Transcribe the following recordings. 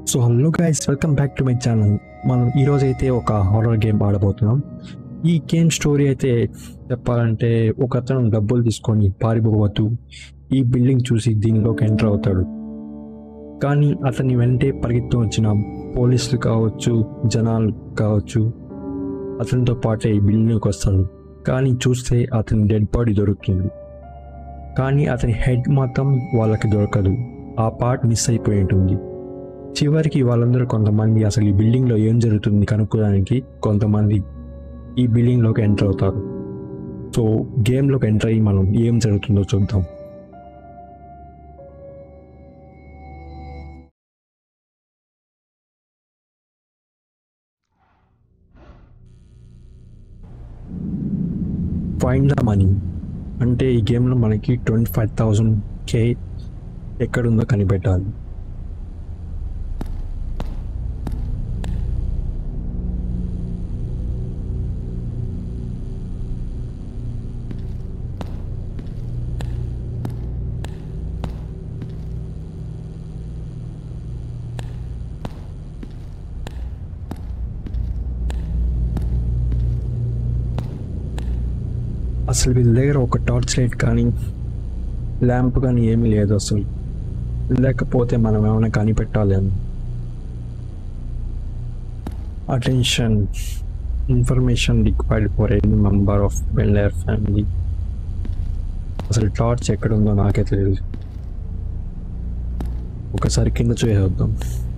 So hello guys welcome back to my channel మనం ఈరోజు అయితే ఒక హారర్ గేమ్ ఆడబోతున్నాం ఈ గేమ్ స్టోరీ అయితే చెప్పాలంటే ఒక అతను డబ్బులు తీసుకొని పారిపోవద్దు ఈ బిల్డింగ్ చూసి దీనిలోకి ఎంటర్ అవుతాడు కానీ అతని వెంటే పరిగెత్తు వచ్చిన పోలీసులు కావచ్చు జనాలు కావచ్చు అతనితో పాటే ఈ బిల్డింగ్కి వస్తాడు కానీ చూస్తే అతని డెడ్ బాడీ దొరుకుతుంది కానీ అతని హెడ్ మాత్రం వాళ్ళకి దొరకదు ఆ పార్ట్ మిస్ అయిపోయి ఉంటుంది చివరికి వాళ్ళందరూ కొంతమంది అసలు ఈ బిల్డింగ్లో ఏం జరుగుతుంది కనుక్కోడానికి కొంతమంది ఈ బిల్డింగ్లోకి ఎంటర్ అవుతారు సో గేమ్లోకి ఎంటర్ అయ్యి మనం ఏం జరుగుతుందో చూద్దాం ఫైండ్ ద మనీ అంటే ఈ గేమ్లో మనకి ట్వంటీ ఫైవ్ థౌజండ్ కే ఎక్కడుందో కనిపెట్టాలి అసలు వీళ్ళ దగ్గర ఒక టార్చ్ లైట్ కానీ ల్యాంప్ కానీ ఏమీ లేదు అసలు లేకపోతే మనం ఏమైనా కనిపెట్టాలి అని attention information required for any member of Beller family అసలు టార్చ్ ఎక్కడ ఉందో నాకే తెలియదు ఒకసారి కింద చూసేద్దాం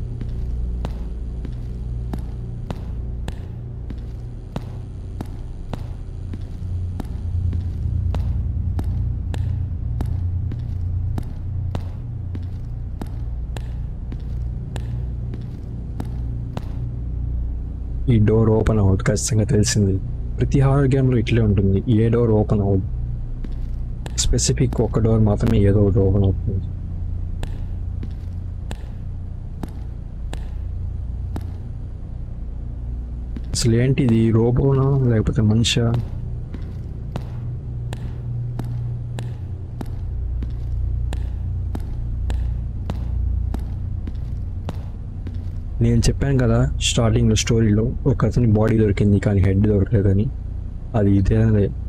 ఈ డోర్ ఓపెన్ అవ్వదు ఖచ్చితంగా తెలిసింది ప్రతి హారర్ గేమ్లో ఇట్లే ఉంటుంది ఏ డోర్ ఓపెన్ అవ్వదు స్పెసిఫిక్ ఒక డోర్ మాత్రమే ఏదో ఒకటి ఓపెన్ అవుతుంది అసలు ఏంటిది రోబోనా లేకపోతే మనిషా నేను చెప్పాను కదా స్టార్టింగ్లో స్టోరీలో ఒక అతని బాడీ దొరికింది కానీ హెడ్ దొరకలేదని అది ఇదే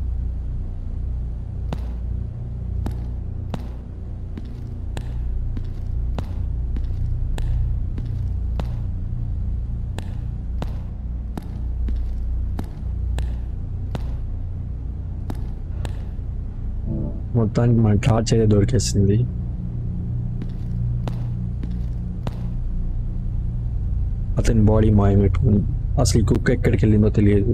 మొత్తానికి మన టార్చ్ అయితే దొరికేసింది అతని బాడీ మాయమైపోయింది అసలు ఈ కుక్క ఎక్కడికి వెళ్ళిందో తెలియదు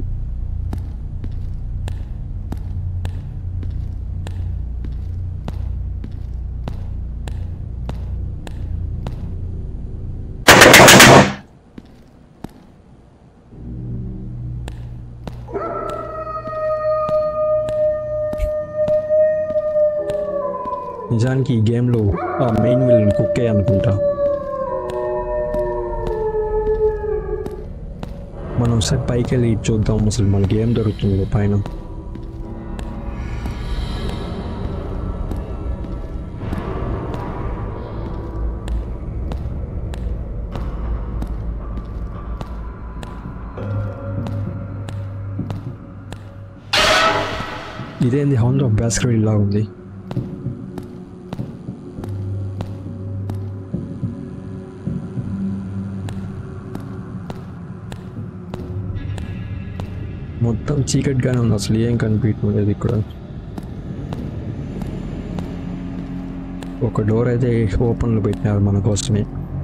నిజానికి ఈ గేమ్లో ఆ మెయిన్ విలన్ కుక్కే అనుకుంటా మనం ఒకసారి పైకి వెళ్ళి చూద్దాం అసలు మనకి ఏం దొరుకుతుందో పైన ఇదేంది హౌండ్ ఆఫ్ బ్యాస్కర్ ఇలా ఉంది మొత్తం చీకటిగానే ఉంది అసలు ఏం కనిపించలేదు ఇక్కడ ఒక డోర్ అయితే ఓపెన్లో పెట్టినారు మన కోసమే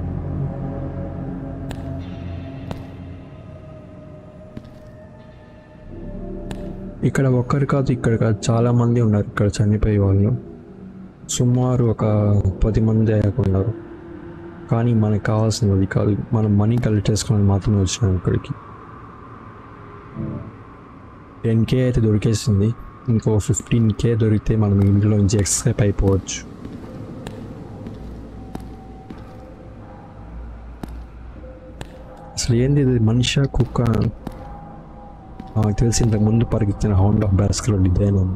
ఇక్కడ ఒక్కరు కాదు ఇక్కడ కాదు చాలా మంది ఉన్నారు ఇక్కడ చనిపోయే వాళ్ళు సుమారు ఒక పది మంది దాకా ఉన్నారు కానీ మనకు కావాల్సినది కాదు మనం మనీ కలెక్ట్ చేసుకుని మాత్రమే వచ్చినాం ఇక్కడికి టెన్ కే అయితే దొరికేసింది ఇంకో ఫిఫ్టీన్ కే దొరికితే మనం ఇంట్లో నుంచి ఎక్స్కేప్ అయిపోవచ్చు అసలు ఏంది ఇది మనిషి కుక్క నాకు తెలిసి ఇంతకు ముందు పరిగెత్తిన హౌండ్ ఆఫ్ బ్యాస్కర్ డిజైన్ ఉంది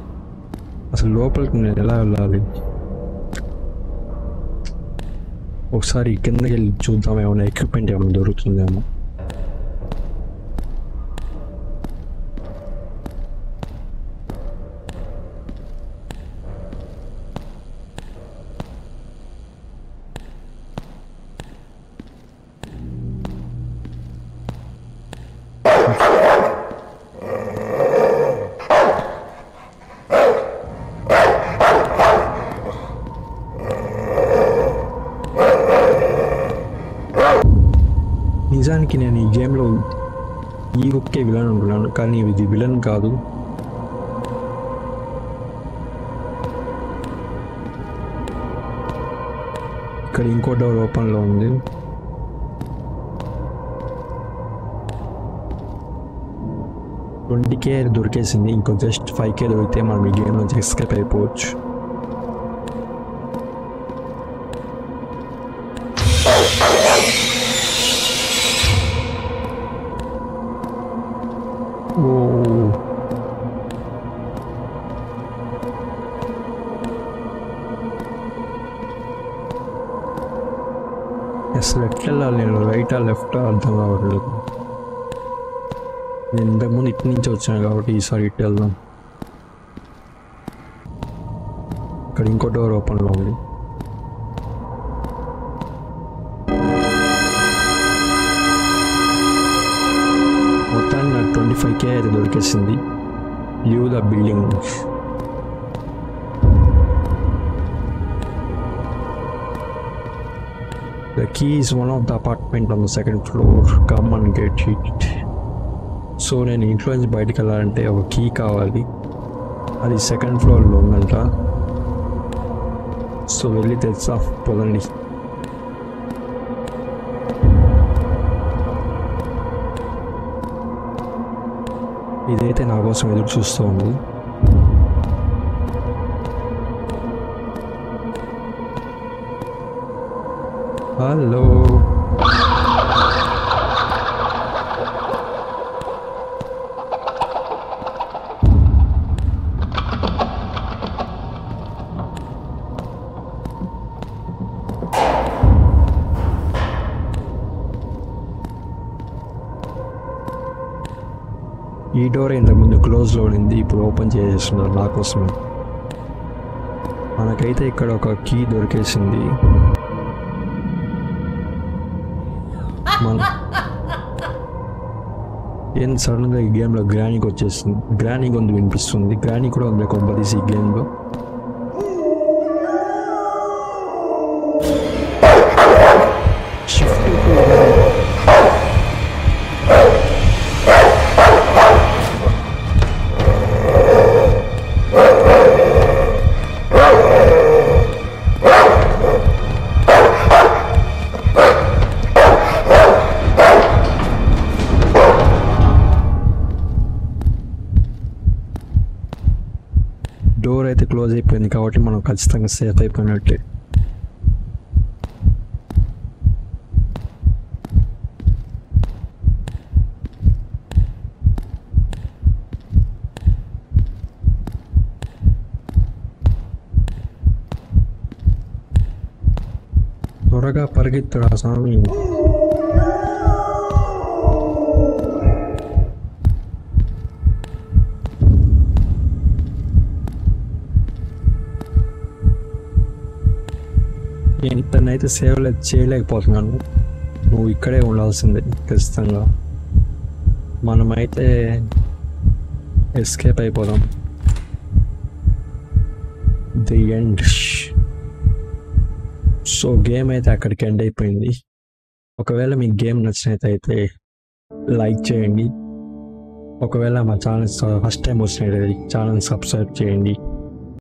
అసలు లోపలికి నేను ఎలా వెళ్ళాలి ఒకసారి కిందకి వెళ్ళి చూద్దాం ఏమైనా ఎక్విప్మెంట్ ఏమైనా దొరుకుతుందేమో నిజానికి నేను ఈ గేమ్లో ఈ ఒకే విలన్ అనుకున్నాను కానీ ఇది విలన్ కాదు ఇక్కడ ఇంకో డోర్ ఓపెన్లో ఉంది ట్వంటీ కే దొరికేసింది ఇంకో జస్ట్ ఫైవ్ కే దొరికితే మనం ఈ గేమ్ నుంచి ఎస్కేప్ అయిపోవచ్చు ఓ అసలు ఎట్లా వెళ్ళాలి నేను రైటా లెఫ్టా అర్థం కావట్లేదు నేను ఇంతకుముందు ఇటు నుంచి వచ్చాను కాబట్టి ఈసారి ఇటు వెళ్దాం ఇక్కడ ఇంకో డోర్ ఓపెన్లో ఉంది మొత్తాన్ని నాకు ట్వంటీ ఫైవ్ కే అయితే దొరికేసింది leave the building The key is one of the apartment on the second floor. Come and get it. So నేను ఇంట్లో నుంచి బయటకు వెళ్ళాలంటే ఒక కీ కావాలి అది సెకండ్ ఫ్లోర్లో ఉందంట సో వెళ్ళి తెలుసా పొలండి ఇదైతే నా కోసం ఎదురు చూస్తూ ఉంది హలో ఈ డోర్ ఇంతకుముందు క్లోజ్లో ఉండింది ఇప్పుడు ఓపెన్ చేసేస్తున్నారు నా కోసమే మనకైతే ఇక్కడ ఒక కీ దొరికేసింది మన ఏం సడన్గా ఈ గేమ్లో గ్రానీకి వచ్చేస్తుంది గ్రానీ గొంతు వినిపిస్తుంది గ్రానీ కూడా ఉంది కొంపదీసి ఈ గేమ్లో షిఫ్ట్ డోర్ అయితే క్లోజ్ అయిపోయింది కాబట్టి మనం ఖచ్చితంగా సేఫ్ అయిపోయినట్టే త్వరగా పరిగెత్తురా స్వామి నేను ఇతన్నైతే సేవ్ చేయలేకపోతున్నాను నువ్వు ఇక్కడే ఉండాల్సిందే ఖచ్చితంగా మనమైతే ఎస్కేప్ అయిపోదాం ది ఎండ్ సో గేమ్ అయితే అక్కడికి ఎండ్ అయిపోయింది ఒకవేళ మీకు గేమ్ నచ్చినట్లయితే లైక్ చేయండి ఒకవేళ మా ఛానల్ ఫస్ట్ టైం వచ్చినట్లయితే ఛానల్ సబ్స్క్రైబ్ చేయండి